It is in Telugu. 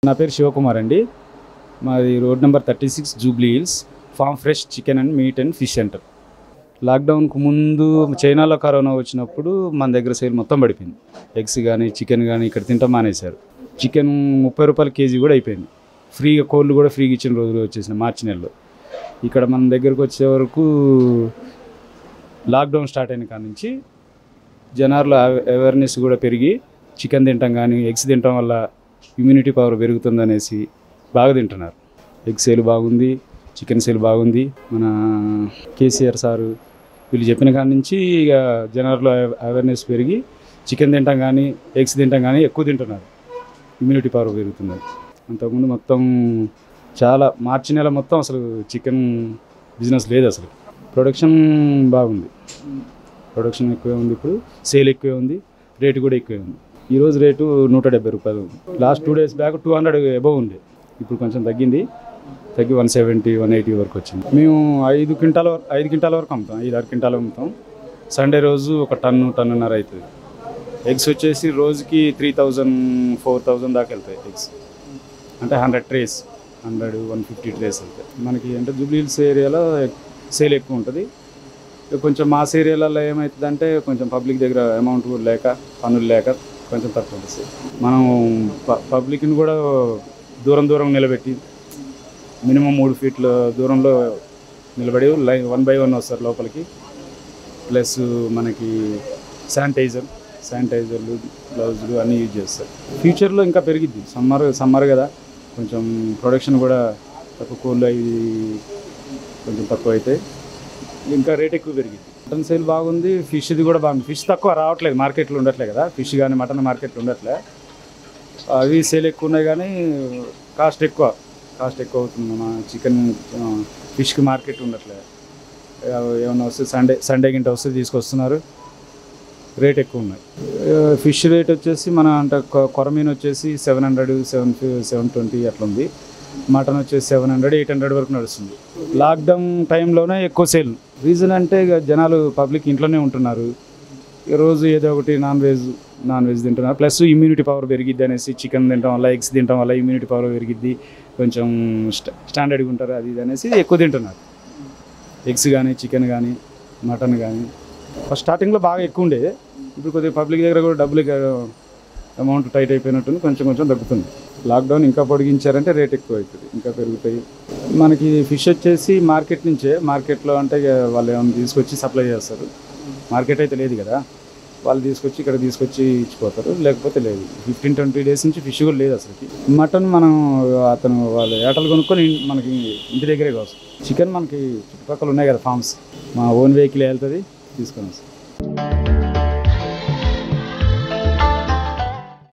నా పేరు శివకుమార్ అండి మాది road number thirty six Jubilee Hills farm fresh chicken and meat and fish centre లాక్డౌన్కు ముందు చైనాలో కరోనా వచ్చినప్పుడు మన దగ్గర సేల్ మొత్తం పడిపోయింది ఎగ్స్ కానీ చికెన్ కానీ ఇక్కడ తింటాం మానేశారు చికెన్ ముప్పై రూపాయల కేజీ కూడా అయిపోయింది ఫ్రీగా కోళ్ళు కూడా ఫ్రీగా ఇచ్చిన రోజులు వచ్చేసింది మార్చి నెలలో ఇక్కడ మన దగ్గరకు వచ్చే వరకు లాక్డౌన్ స్టార్ట్ అయిన కాడ నుంచి జనాల్లో అవేర్నెస్ కూడా పెరిగి చికెన్ తింటాం కానీ ఎగ్స్ తినటం వల్ల ఇమ్యూనిటీ పవర్ పెరుగుతుందనేసి బాగా తింటున్నారు ఎగ్ సేల్ బాగుంది చికెన్ సేల్ బాగుంది మన కేసీఆర్ సారు వీళ్ళు చెప్పిన కాడి నుంచి ఇక జనాల్లో అవేర్నెస్ పెరిగి చికెన్ తింటాం కానీ ఎగ్స్ తింటాం కానీ ఎక్కువ తింటున్నారు ఇమ్యూనిటీ పవర్ పెరుగుతుంది అంతకుముందు మొత్తం చాలా మార్చి నెల మొత్తం అసలు చికెన్ బిజినెస్ లేదు అసలు ప్రొడక్షన్ బాగుంది ప్రొడక్షన్ ఎక్కువే ఉంది ఇప్పుడు సేల్ ఎక్కువే ఉంది రేటు కూడా ఎక్కువే ఉంది ఈరోజు రేటు నూట డెబ్బై రూపాయలు last two days back two hundred above ఉంది ఇప్పుడు కొంచెం తగ్గింది తగ్గి వన్ సెవెంటీ వన్ ఎయిటీ వరకు వచ్చింది మేము ఐదు క్వింటాల వరకు ఐదు క్వింటాల వరకు అమ్ముతాం ఐదు ఆరు క్వింటాలు అమ్ముతాం సండే రోజు ఒక టన్ను టన్నున్నర అవుతుంది ఎగ్స్ వచ్చేసి రోజుకి త్రీ థౌజండ్ ఫోర్ థౌజండ్ దాకా వెళ్తాయి ఎగ్స్ అంటే hundred trays hundred one fifty trays వెళ్తాయి మనకి అంటే జూబ్లీ హిల్స్ ఏరియాలో సేల్ ఎక్కువ ఉంటుంది ఇక కొంచెం మాస్ ఏరియాలలో ఏమవుతుందంటే కొంచెం పబ్లిక్ దగ్గర అమౌంట్ కూడా లేక పనులు లేక కొంచెం తక్కువ ఉంటుంది మనం ప- పబ్లిక్ని కూడా దూరం దూరం నిలబెట్టి మినిమం మూడు ఫీట్ల దూరంలో నిలబడి లైన్ వన్ బై వన్ వస్తారు లోపలికి ప్లస్ మనకి శానిటైజర్ శానిటైజర్లు గ్లౌజులు అన్నీ యూజ్ చేస్తారు ఫ్యూచర్లో ఇంకా పెరిగిద్ది సమ్మర్ సమ్మర్ కదా కొంచెం ప్రొడక్షన్ కూడా తక్కువ కోళ్ళు అవి కొంచెం తక్కువ అయితే ఇంకా రేట్ ఎక్కువ పెరిగింది మటన్ సేల్ బాగుంది ఫిష్ది కూడా బాగుంది ఫిష్ తక్కువ రావట్లేదు మార్కెట్లో ఉండట్లే కదా ఫిష్ కానీ మటన్ మార్కెట్లో ఉండట్లే అవి సేల్ ఎక్కువ ఉన్నాయి కానీ కాస్ట్ ఎక్కువ కాస్ట్ ఎక్కువ అవుతుంది మన చికెన్ ఫిష్కి మార్కెట్ ఉండట్లే అవి ఏమన్నా వస్తే సండే సండే గింట వస్తే తీసుకొస్తున్నారు రేట్ ఎక్కువ ఉన్నాయి ఫిష్ రేట్ వచ్చేసి మన అంటే కొ- కొరమీన్ వచ్చేసి seven hundred seven seven twenty అట్లా ఉంది మటన్ వచ్చేసి సెవెన్ హండ్రెడ్ ఎయిట్ హండ్రెడ్ వరకు నడుస్తుంది లాక్డౌన్ టైంలోనే ఎక్కువ సేల్ రీజన్ అంటే ఇక జనాలు పబ్లిక్ ఇంట్లోనే ఉంటున్నారు ఈ రోజు ఏదో ఒకటి నాన్ వెజ్ నాన్ వెజ్ తింటున్నారు ప్లస్ ఇమ్యూనిటీ పవర్ పెరిగిద్ది అనేసి చికెన్ తినడం వల్ల ఎగ్స్ తినడం వల్ల ఇమ్యూనిటీ పవర్ పెరిగిద్ది కొంచెం స్టా స్టాండర్డ్గా ఉంటారు అది ఇది అనేసి ఎక్కువ తింటున్నారు ఎగ్స్ కానీ చికెన్ కానీ మటన్ కానీ ఫస్ట్ స్టార్టింగ్లో బాగా ఎక్కువ ఉండే ఇప్పుడు కొద్దిగా పబ్లిక్ దగ్గర కూడా డబ్బులు అమౌంట్ టైట్ అయిపోయినట్టుంది కొంచెం కొంచెం తగ్గుతుంది లాక్డౌన్ ఇంకా పొడిగించారంటే రేట్ ఎక్కువ అవుతుంది ఇంకా పెరుగుతాయి మనకి ఫిష్ వచ్చేసి మార్కెట్ నుంచే మార్కెట్లో అంటే ఇక వాళ్ళు ఏమైనా తీసుకొచ్చి సప్లై చేస్తారు మార్కెట్ అయితే లేదు కదా వాళ్ళు తీసుకొచ్చి ఇక్కడ తీసుకొచ్చి ఇచ్చిపోతారు లేకపోతే లేదు ఫిఫ్టీన్ ట్వంటీ డేస్ నుంచి ఫిష్ కూడా లేదు అసలుకి మటన్ మనం అతను వాళ్ళు ఏటలు కొనుక్కొని ఇన్- మనకి ఇంటి దగ్గరే కోసం చికెన్ మనకి చుట్టుపక్కల ఉన్నాయి కదా ఫార్మ్స్ మా ఓన్ వెహికల్ వెళ్తుంది తీసుకొని వస్తాం